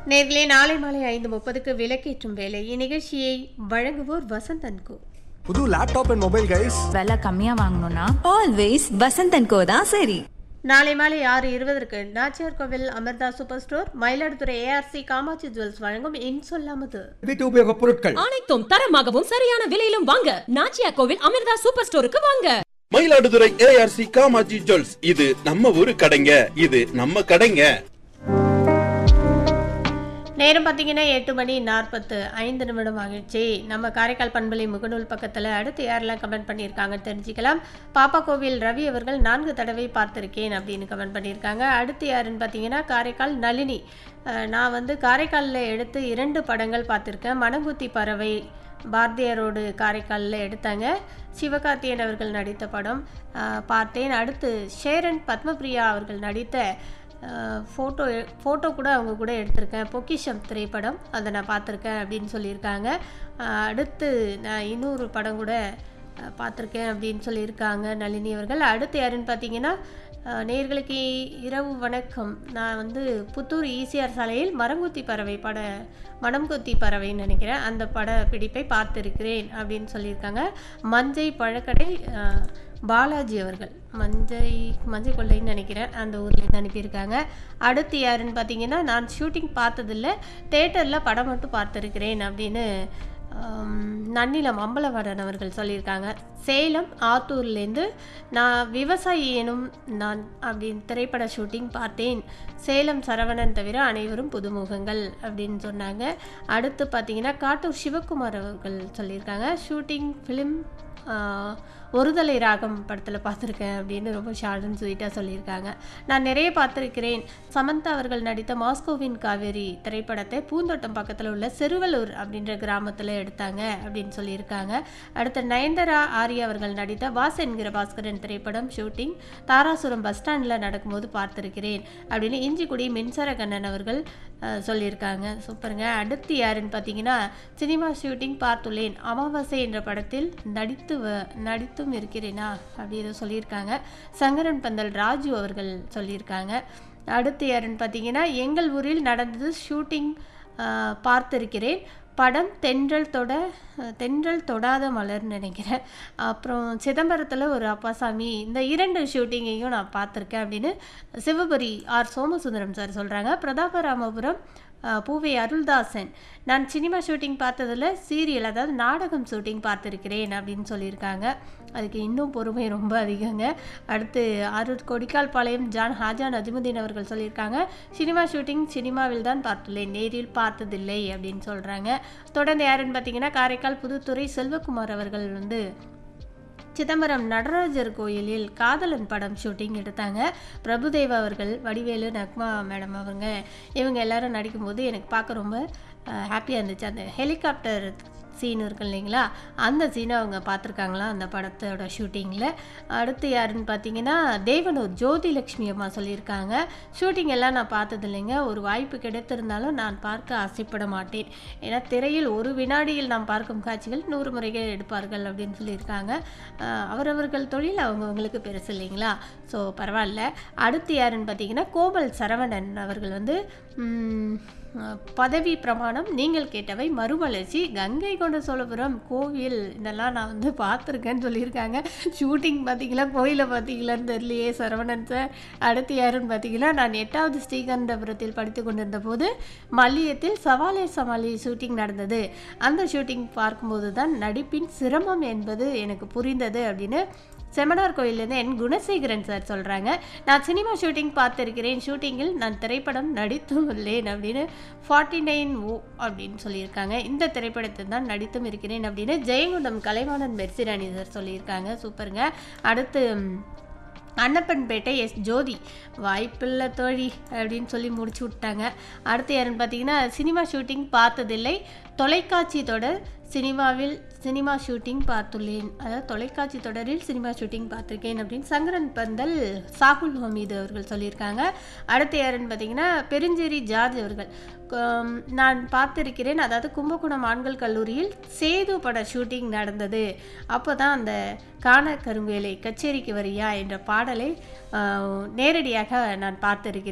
நேர்களே நாளை மாலை ஐந்து முப்பதுக்கு விளக்கேற்றும் வேலை இந்நிகழ்ச்சியை வழங்குவோர் வசந்தன் கோ புது லேப்டாப் அண்ட் மொபைல் கைஸ் விலை கம்மியா வாங்கணும்னா ஆல்வேஸ் வசந்தன் கோ தான் சரி நாளை மாலை ஆறு இருபதற்கு Nachiyar Kovil Amirtha super store Mayiladuthurai ARC Kamatchi jewels வழங்கும் இன் சொல்லாமது வீட்டு உபயோக பொருட்கள் அனைத்தும் தரமாகவும் சரியான விலையிலும் வாங்க நாச்சியா கோவில் அமிர்தா சூப்பர் ஸ்டோருக்கு வாங்க மயிலாடுதுறை ஏஆர்சி காமாஜி ஜுவல்ஸ் இது நம்ம ஊரு கடைங்க இது நம்ம கடைங்க நேரம் பார்த்தீங்கன்னா எட்டு மணி நாற்பத்து ஐந்து நிமிடம் ஆகிடுச்சு நம்ம காரைக்கால் பண்பலை முகநூல் பக்கத்தில் அடுத்து யாரெல்லாம் கமெண்ட் பண்ணியிருக்காங்கன்னு தெரிஞ்சுக்கலாம் பாப்பா கோவில் ரவி அவர்கள் நான்கு தடவை பார்த்துருக்கேன் அப்படின்னு கமெண்ட் பண்ணியிருக்காங்க அடுத்து யாருன்னு பார்த்தீங்கன்னா காரைக்கால் நளினி அஹ், நான் வந்து காரைக்காலில் எடுத்து இரண்டு படங்கள் பார்த்துருக்கேன் மணங்குத்தி பறவை பாரதியாரோடு காரைக்காலில் எடுத்தாங்க சிவகார்த்தியன் அவர்கள் நடித்த படம் அஹ், பார்த்தேன் அடுத்து ஷேரன் பத்மபிரியா அவர்கள் நடித்த ஃபோட்டோ ஃபோட்டோ கூட அவங்க கூட எடுத்திருக்கேன் பொக்கிஷம் திரைப்படம் அதை நான் பார்த்துருக்கேன் அப்படின்னு சொல்லியிருக்காங்க அஹ் அடுத்து நான் இன்னொரு படம் கூட அஹ், பார்த்துருக்கேன் அப்படின்னு சொல்லியிருக்காங்க நளினி அவர்கள் அடுத்து யாருன்னு பார்த்தீங்கன்னா அஹ், நேயர்களுக்கு இரவு வணக்கம் நான் வந்து புத்தூர் ஈசிஆர் சாலையில் மரங்குத்தி பறவை பட மணம்குத்தி பறவைன்னு நினைக்கிறேன் அந்த பட பிடிப்பை பார்த்திருக்கிறேன் அப்படின்னு சொல்லியிருக்காங்க மஞ்சை பழக்கடை அஹ், பாலாஜி அவர்கள் மஞ்சை மஞ்சை கொள்ளைன்னு நினைக்கிறேன் அந்த ஊர்லேருந்து அனுப்பியிருக்காங்க அடுத்து யாருன்னு பார்த்தீங்கன்னா நான் ஷூட்டிங் பார்த்ததில்ல தேட்டரில் படம் மட்டும் பார்த்துருக்கிறேன் அப்படின்னு ஆம், நன்னிலம் அம்பலவாடன் அவர்கள் சொல்லியிருக்காங்க சேலம் ஆத்தூர்லேருந்து நான் விவசாயி எனும் நான் அப்படின்னு திரைப்பட ஷூட்டிங் பார்த்தேன் சேலம் சரவணன் தவிர அனைவரும் புதுமுகங்கள் அப்படின்னு சொன்னாங்க அடுத்து பார்த்தீங்கன்னா காட்டூர் சிவகுமார் அவர்கள் சொல்லியிருக்காங்க ஷூட்டிங் ஃபிலிம் ஒருதலை ராகம் படத்தில் பார்த்துருக்கேன் அப்படின்னு ரொம்ப ஷார்ட் அண்ட் ஸ்வீட்டாக சொல்லியிருக்காங்க நான் நிறைய பார்த்துருக்கிறேன் சமந்தா அவர்கள் நடித்த மாஸ்கோவின் காவேரி திரைப்படத்தை பூந்தோட்டம் பக்கத்தில் உள்ள செருவலூர் அப்படின்ற கிராமத்தில் எடுத்தாங்க அப்படின்னு சொல்லியிருக்காங்க அடுத்து நயன்தாரா ஆர்யா அவர்கள் நடித்த வாஸ் என்கிற பாஸ்கரன் திரைப்படம் ஷூட்டிங் தாராசுரம் பஸ் ஸ்டாண்டில் நடக்கும்போது பார்த்துருக்கிறேன் அப்படின்னு இஞ்சிக்குடி மின்சார கண்ணன் அவர்கள் அஹ், சொல்லியிருக்காங்க சூப்பருங்க அடுத்து யாருன்னு பார்த்தீங்கன்னா சினிமா ஷூட்டிங் பார்த்துள்ளேன் அமாவாசை என்ற படத்தில் நடித்து வ- நடித்தும் இருக்கிறேனா அப்படின்னு சொல்லியிருக்காங்க சங்கரன் பந்தல் ராஜு அவர்கள் சொல்லியிருக்காங்க அடுத்து யாருன்னு பார்த்தீங்கன்னா எங்கள் ஊரில் நடந்தது ஷூட்டிங் அஹ், பார்த்திருக்கிறேன் படம் தென்றல் தொட அஹ், தென்றல் தொடாத மலர்னு நினைக்கிறேன் அப்புறம் சிதம்பரத்தில் ஒரு அப்பாசாமி இந்த இரண்டு ஷூட்டிங்கையும் நான் பார்த்துருக்கேன் அப்படின்னு சிவபுரி ஆர் சோமசுந்தரம் சார் சொல்கிறாங்க பிரதாபராமபுரம் அஹ், பூவை அருள்தாசன் நான் சினிமா ஷூட்டிங் பார்த்ததில் சீரியல் அதாவது நாடகம் ஷூட்டிங் பார்த்துருக்கிறேன் அப்படின்னு சொல்லியிருக்காங்க அதுக்கு இன்னும் பொறுமை ரொம்ப அதிகங்க அடுத்து அரூர் கொடிக்கால் பாளையம் ஜான் ஹாஜா நஜிமுதீன் அவர்கள் சொல்லியிருக்காங்க சினிமா ஷூட்டிங் சினிமாவில் தான் பார்த்துள்ளேன் நேரில் பார்த்ததில்லை அப்படின்னு சொல்கிறாங்க தொடர்ந்து யாருன்னு பார்த்தீங்கன்னா காரைக்கால் புதுத்துறை செல்வகுமார் அவர்கள் வந்து சிதம்பரம் நடராஜர் கோயிலில் காதலன் படம் ஷூட்டிங் எடுத்தாங்க பிரபுதேவா அவர்கள் வடிவேலு நக்மா மேடம் அவங்க இவங்க எல்லாரும் நடிக்கும்போது எனக்கு பார்க்க ரொம்ப ஹாப்பியாக இருந்துச்சு அந்த ஹெலிகாப்டர் சீன் இருக்கு இல்லைங்களா அந்த சீனை அவங்க பார்த்துருக்காங்களா அந்த படத்தோட ஷூட்டிங்கில் அடுத்து யாருன்னு பார்த்தீங்கன்னா தேவனூர் ஜோதி லக்ஷ்மி அம்மா சொல்லியிருக்காங்க ஷூட்டிங் எல்லாம் நான் பார்த்தது இல்லைங்க ஒரு வாய்ப்பு கிடைத்திருந்தாலும் நான் பார்க்க ஆசைப்பட மாட்டேன் ஏன்னா திரையில் ஒரு வினாடியில் நாம் பார்க்கும் காட்சிகள் நூறு முறைகள் எடுப்பார்கள் அப்படின்னு சொல்லியிருக்காங்க அஹ் அவரவர்கள் தொழில் அவங்கவுங்களுக்கு பெருசு இல்லைங்களா ஸோ பரவாயில்ல அடுத்து யாருன்னு பார்த்தீங்கன்னா கோமல் சரவணன் அவர்கள் வந்து ம், அஹ், பதவி பிரமாணம் நீங்கள் கேட்டவை மறுமலர்ச்சி கங்கை கொண்ட சோழபுரம் கோவில் இதெல்லாம் நான் வந்து பார்த்துருக்கேன்னு சொல்லியிருக்காங்க ஷூட்டிங் பார்த்தீங்களா கோயிலை பார்த்தீங்களான்னு தெரியலையே சரவணன் சார் அடுத்து யாருன்னு பார்த்தீங்கன்னா நான் எட்டாவது ஸ்ரீகண்டபுரத்தில் படித்து கொண்டிருந்த போது மல்லியத்தில் சவாலே சமாளி ஷூட்டிங் நடந்தது அந்த ஷூட்டிங் பார்க்கும்போது தான் நடிப்பின் சிரமம் என்பது எனக்கு புரிந்தது அப்படின்னு செமனார் கோயிலேருந்து என் குணசேகரன் சார் சொல்கிறாங்க நான் சினிமா ஷூட்டிங் பார்த்துருக்கிறேன் ஷூட்டிங்கில் நான் திரைப்படம் நடித்தும் உள்ளேன் அப்படின்னு ஃபார்ட்டி நைன் ஓ அப்படின்னு சொல்லியிருக்காங்க இந்த திரைப்படத்தில் தான் நடித்தும் இருக்கிறேன் அப்படின்னு ஜெயங்குண்டம் கலைவாணன் மெர்சிராணி சார் சொல்லியிருக்காங்க சூப்பருங்க அடுத்து ம், அன்னப்பன்பேட்டை எஸ் ஜோதி வாய்ப்பில்லை தோழி அப்படின்னு சொல்லி முடிச்சு விட்டாங்க அடுத்து யாருன்னு பார்த்தீங்கன்னா சினிமா ஷூட்டிங் பார்த்ததில்லை தொலைக்காட்சி தொடர் சினிமாவில் சினிமா ஷூட்டிங் பார்த்துள்ளேன் அதாவது தொலைக்காட்சி தொடரில் சினிமா ஷூட்டிங் பார்த்துருக்கேன் அப்படின்னு சங்கரன் பந்தல் சாகுல் ஹமீது அவர்கள் சொல்லியிருக்காங்க அடுத்து யாருன்னு பார்த்தீங்கன்னா பெருஞ்சேரி ஜார்ஜ் அவர்கள் கும், நான் பார்த்திருக்கிறேன் அதாவது கும்பகோணம் ஆண்கள் கல்லூரியில் சேது பட ஷூட்டிங் நடந்தது அப்போ தான் அந்த காண கருங்குயிலை கச்சேரிக்கு வரியா என்ற பாடலை ஆஹ், நேரடியாக நான் பார்த்திருக்கிறேன்